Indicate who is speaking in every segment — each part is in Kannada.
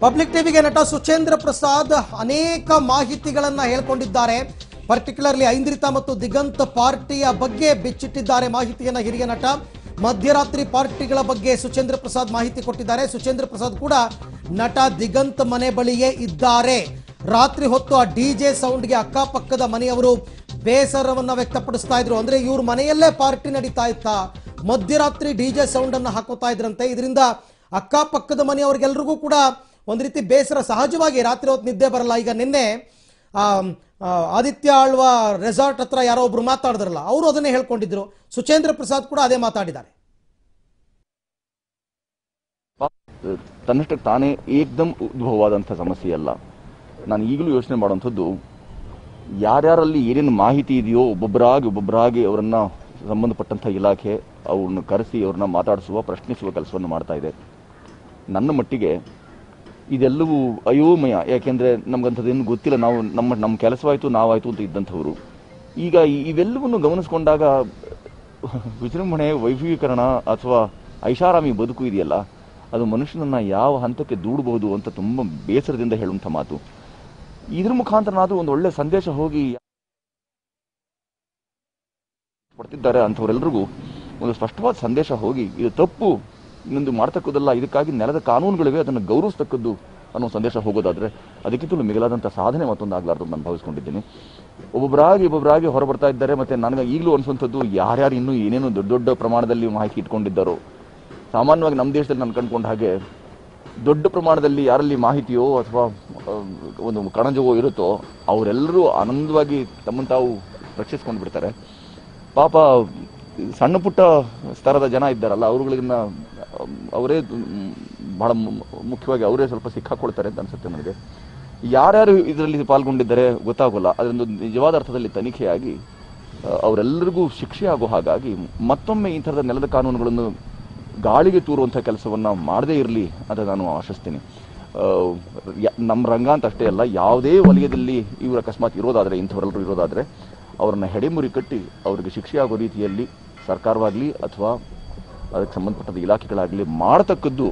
Speaker 1: ಪಬ್ಲಿಕ್ ಟಿವಿಗೆ ನಟ ಸುಚೇಂದ್ರ ಪ್ರಸಾದ್ ಅನೇಕ ಮಾಹಿತಿಗಳನ್ನ ಹೇಳ್ಕೊಂಡಿದ್ದಾರೆ ಪರ್ಟಿಕ್ಯುಲರ್ಲಿ ಐಂದ್ರಿತಾ ಮತ್ತು ದಿಗಂತ್ ಪಾರ್ಟಿಯ ಬಗ್ಗೆ ಬಿಚ್ಚಿಟ್ಟಿದ್ದಾರೆ ಮಾಹಿತಿಯನ್ನ ಹಿರಿಯ ನಟ ಮಧ್ಯರಾತ್ರಿ ಪಾರ್ಟಿಗಳ ಬಗ್ಗೆ ಸುಚೇಂದ್ರ ಪ್ರಸಾದ್ ಮಾಹಿತಿ ಕೊಟ್ಟಿದ್ದಾರೆ ಸುಚೇಂದ್ರ ಪ್ರಸಾದ್ ಕೂಡ ನಟ ದಿಗಂತ್ ಮನೆ ಬಳಿಯೇ ಇದ್ದಾರೆ ರಾತ್ರಿ ಹೊತ್ತು ಆ ಡಿಜೆ ಸೌಂಡ್ಗೆ ಅಕ್ಕಪಕ್ಕದ ಮನೆಯವರು ಬೇಸರವನ್ನ ವ್ಯಕ್ತಪಡಿಸ್ತಾ ಇದ್ರು ಅಂದ್ರೆ ಇವ್ರ ಮನೆಯಲ್ಲೇ ಪಾರ್ಟಿ ನಡೀತಾ ಇತ್ತಾ ಮಧ್ಯರಾತ್ರಿ ಡಿಜೆ ಸೌಂಡ್ ಅನ್ನ ಹಾಕೋತಾ ಇದ್ರಂತೆ ಇದರಿಂದ ಅಕ್ಕಪಕ್ಕದ ಮನೆಯವ್ರಿಗೆಲ್ರಿಗೂ ಕೂಡ ಒಂದು ರೀತಿ ಬೇಸರ ಸಹಜವಾಗಿ ರಾತ್ರಿ ಹೊತ್ತು ನಿದ್ದೆ ಬರಲ್ಲ ಈಗ ನಿನ್ನೆ ಆ, ಆ, ಆದಿತ್ಯ ಆಳ್ವ ರೆಸಾರ್ಟ್ ಹತ್ರ ಯಾರೋ ಒಬ್ರು ಮಾತಾಡಿದ್ರಲ್ಲ ಅವರು ಅದನ್ನೇ ಹೇಳ್ಕೊಂಡಿದ್ರು ಸುಚೇಂದ್ರ ಪ್ರಸಾದ್ ಕೂಡ ಅದೇ ಮಾತಾಡಿದ್ದಾರೆ
Speaker 2: ತನ್ನಷ್ಟಕ್ಕೆ ತಾನೇ ಏಕ್ದಮ್ ಉದ್ಭವವಾದಂಥ ಸಮಸ್ಯೆ ಅಲ್ಲ ನಾನು ಈಗಲೂ ಯೋಚನೆ ಮಾಡುವಂಥದ್ದು ಯಾರ್ಯಾರಲ್ಲಿ ಏನೇನು ಮಾಹಿತಿ ಇದೆಯೋ ಒಬ್ಬೊಬ್ಬರಾಗಿ ಒಬ್ಬೊಬ್ಬರಾಗಿ ಅವರನ್ನ ಸಂಬಂಧಪಟ್ಟಂಥ ಇಲಾಖೆ ಅವ್ರನ್ನ ಕರೆಸಿ ಅವ್ರನ್ನ ಮಾತಾಡಿಸುವ ಪ್ರಶ್ನಿಸುವ ಕೆಲಸವನ್ನು ಮಾಡ್ತಾ ಇದೆ ನನ್ನ ಮಟ್ಟಿಗೆ ಇದೆಲ್ಲವೂ ಅಯೋಮಯ ಯಾಕೆಂದರೆ ನಮ್ಗಂಥದ್ದೇನು ಗೊತ್ತಿಲ್ಲ ನಾವು ನಮ್ಮ ನಮ್ಮ ಕೆಲಸವಾಯಿತು ನಾವಾಯಿತು ಅಂತ ಇದ್ದಂಥವ್ರು ಈಗ ಈ- ಇವೆಲ್ಲವನ್ನು ಗಮನಿಸ್ಕೊಂಡಾಗ ವಿಜೃಂಭಣೆ ವೈಭವೀಕರಣ ಅಥವಾ ಐಷಾರಾಮಿ ಬದುಕು ಇದೆಯಲ್ಲ ಅದು ಮನುಷ್ಯನನ್ನ ಯಾವ ಹಂತಕ್ಕೆ ದೂಡಬಹುದು ಅಂತ ತುಂಬ ಬೇಸರದಿಂದ ಹೇಳುವಂಥ ಮಾತು ಇದ್ರ ಮುಖಾಂತರನಾದ್ರೂ ಒಂದು ಒಳ್ಳೆ ಸಂದೇಶ ಹೋಗಿ ಪಡ್ತಿದ್ದಾರೆ ಅಂಥವರೆಲ್ಲರಿಗೂ ಒಂದು ಸ್ಪಷ್ಟವಾದ ಸಂದೇಶ ಹೋಗಿ ಇದು ತಪ್ಪು ಇನ್ನೊಂದು ಮಾಡ್ತಕ್ಕದ್ದಲ್ಲ ಇದಕ್ಕಾಗಿ ನೆಲದ ಕಾನೂನುಗಳಿವೆ ಅದನ್ನು ಗೌರವಿಸ್ತಕ್ಕದ್ದು ಅನ್ನೋ ಸಂದೇಶ ಹೋಗೋದಾದ್ರೆ ಅದಕ್ಕಿಂತಲೂ ಮಿಗಿಲಾದಂಥ ಸಾಧನೆ ಮತ್ತೊಂದು ಆಗ್ಲಾರ್ದು ಅಂತ ನಾನು ಭಾವಿಸ್ಕೊಂಡಿದ್ದೀನಿ ಒಬ್ಬೊಬ್ಬರಾಗಿ ಒಬ್ಬೊಬ್ಬರಾಗಿ ಹೊರಬರ್ತಾ ಇದ್ದಾರೆ ಮತ್ತೆ ನನಗೆ ಈಗಲೂ ಅನಿಸುವಂಥದ್ದು ಯಾರ್ಯಾರು ಇನ್ನೂ ಏನೇನು ದೊಡ್ಡ ದೊಡ್ಡ ಪ್ರಮಾಣದಲ್ಲಿ ಮಾಹಿತಿ ಇಟ್ಕೊಂಡಿದ್ದಾರೋ ಸಾಮಾನ್ಯವಾಗಿ ನಮ್ಮ ದೇಶದಲ್ಲಿ ನಾನು ಕಂಡ್ಕೊಂಡ ಹಾಗೆ ದೊಡ್ಡ ಪ್ರಮಾಣದಲ್ಲಿ ಯಾರಲ್ಲಿ ಮಾಹಿತಿಯೋ ಅಥವಾ ಆ, ಒಂದು ಕಣಜವೋ ಇರುತ್ತೋ ಅವರೆಲ್ಲರೂ ಆನಂದವಾಗಿ ತಮ್ಮನ್ನು ತಾವು ರಕ್ಷಿಸ್ಕೊಂಡು ಬಿಡ್ತಾರೆ ಪಾಪ ಸಣ್ಣ ಪುಟ್ಟ ಸ್ತರದ ಜನ ಇದ್ದಾರಲ್ಲ ಅವ್ರುಗಳಿಗನ್ನ ಅವರೇ ಬಹಳ ಮು- ಮುಖ್ಯವಾಗಿ ಅವರೇ ಸ್ವಲ್ಪ ಸಿಕ್ಕಾಕೊಳ್ತಾರೆ ಅಂತ ಅನ್ಸುತ್ತೆ ನನಗೆ ಯಾರ್ಯಾರು ಇದರಲ್ಲಿ ಪಾಲ್ಗೊಂಡಿದ್ದಾರೆ ಗೊತ್ತಾಗೋಲ್ಲ ಅದೊಂದು ನಿಜವಾದ ಅರ್ಥದಲ್ಲಿ ತನಿಖೆಯಾಗಿ ಆ, ಅವರೆಲ್ಲರಿಗೂ ಶಿಕ್ಷೆ ಆಗೋ ಹಾಗಾಗಿ ಮತ್ತೊಮ್ಮೆ ಈ ಥರದ ನೆಲದ ಕಾನೂನುಗಳನ್ನು ಗಾಳಿಗೆ ತೂರುವಂಥ ಕೆಲಸವನ್ನ ಮಾಡದೇ ಇರಲಿ ಅಂತ ನಾನು ಆಶಿಸ್ತೀನಿ ಆ, ಯ- ನಮ್ಮ ರಂಗ ಅಂತ ಅಷ್ಟೇ ಅಲ್ಲ ಯಾವುದೇ ವಲಯದಲ್ಲಿ ಇವರು ಅಕಸ್ಮಾತ್ ಇರೋದಾದರೆ ಇಂಥವರೆಲ್ಲರೂ ಇರೋದಾದರೆ ಅವ್ರನ್ನ ಹೆಡೆಮುರಿ ಕಟ್ಟಿ ಅವರಿಗೆ ಶಿಕ್ಷೆ ಆಗೋ ರೀತಿಯಲ್ಲಿ ಸರ್ಕಾರವಾಗಲಿ ಅಥವಾ ಅದಕ್ಕೆ ಸಂಬಂಧಪಟ್ಟ ಇಲಾಖೆಗಳಾಗಲಿ ಮಾಡತಕ್ಕದ್ದು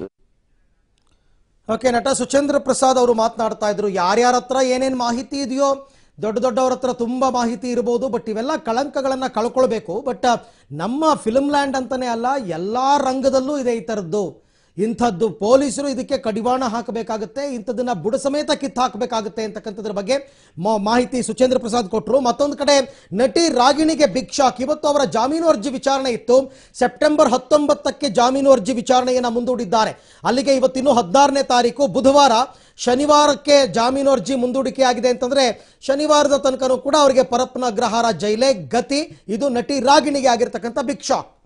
Speaker 1: ಓಕೆ ನಟ ಸುಚೇಂದ್ರ ಪ್ರಸಾದ್ ಅವರು ಮಾತನಾಡ್ತಾ ಇದ್ರು ಯಾರ್ಯಾರ ಹತ್ರ ಏನೇನು ಮಾಹಿತಿ ಇದೆಯೋ ದೊಡ್ಡ ದೊಡ್ಡವ್ರ ಹತ್ರ ತುಂಬ ಮಾಹಿತಿ ಇರ್ಬೋದು ಬಟ್ ಇವೆಲ್ಲ ಕಳಂಕಗಳನ್ನ ಕಳ್ಕೊಳ್ಬೇಕು ಬಟ್ ನಮ್ಮ ಫಿಲ್ಮ್ ಲ್ಯಾಂಡ್ ಅಂತಾನೆ ಅಲ್ಲ ಎಲ್ಲ ರಂಗದಲ್ಲೂ ಇದೆ ಈ ಥರದ್ದು ಇಂಥದ್ದು ಪೊಲೀಸರು ಇದಕ್ಕೆ ಕಡಿವಾಣ ಹಾಕಬೇಕಾಗುತ್ತೆ ಇಂಥದನ್ನ ಬುಡ ಸಮೇತ ಕಿತ್ತು ಹಾಕಬೇಕಾಗುತ್ತೆ ಅಂತಕ್ಕಂಥದ್ರ ಬಗ್ಗೆ ಮಾ- ಮಾಹಿತಿ ಸುಚೇಂದ್ರ ಪ್ರಸಾದ್ ಕೊಟ್ಟರು ಮತ್ತೊಂದು ಕಡೆ ನಟಿ ರಾಗಿಣಿಗೆ ಬಿಗ್ ಶಾಕ್ ಇವತ್ತು ಅವರ ಜಾಮೀನು ಅರ್ಜಿ ವಿಚಾರಣೆ ಇತ್ತು ಸೆಪ್ಟೆಂಬರ್ ಹತ್ತೊಂಬತ್ತಕ್ಕೆ ಜಾಮೀನು ಅರ್ಜಿ ವಿಚಾರಣೆಯನ್ನ ಮುಂದೂಡಿದ್ದಾರೆ ಅಲ್ಲಿಗೆ ಇವತ್ತಿನ್ನು ಹದಿನಾರನೇ ತಾರೀಕು ಬುಧವಾರ ಶನಿವಾರಕ್ಕೆ ಜಾಮೀನು ಅರ್ಜಿ ಮುಂದೂಡಿಕೆ ಆಗಿದೆ ಅಂತಂದ್ರೆ ಶನಿವಾರದ ತನಕನೂ ಕೂಡ ಅವರಿಗೆ ಪರಪ್ಪನ ಅಗ್ರಹಾರ ಜೈಲೇ ಗತಿ ಇದು ನಟಿ ರಾಗಿಣಿಗೆ ಆಗಿರ್ತಕ್ಕಂಥ ಬಿಗ್ ಶಾಕ್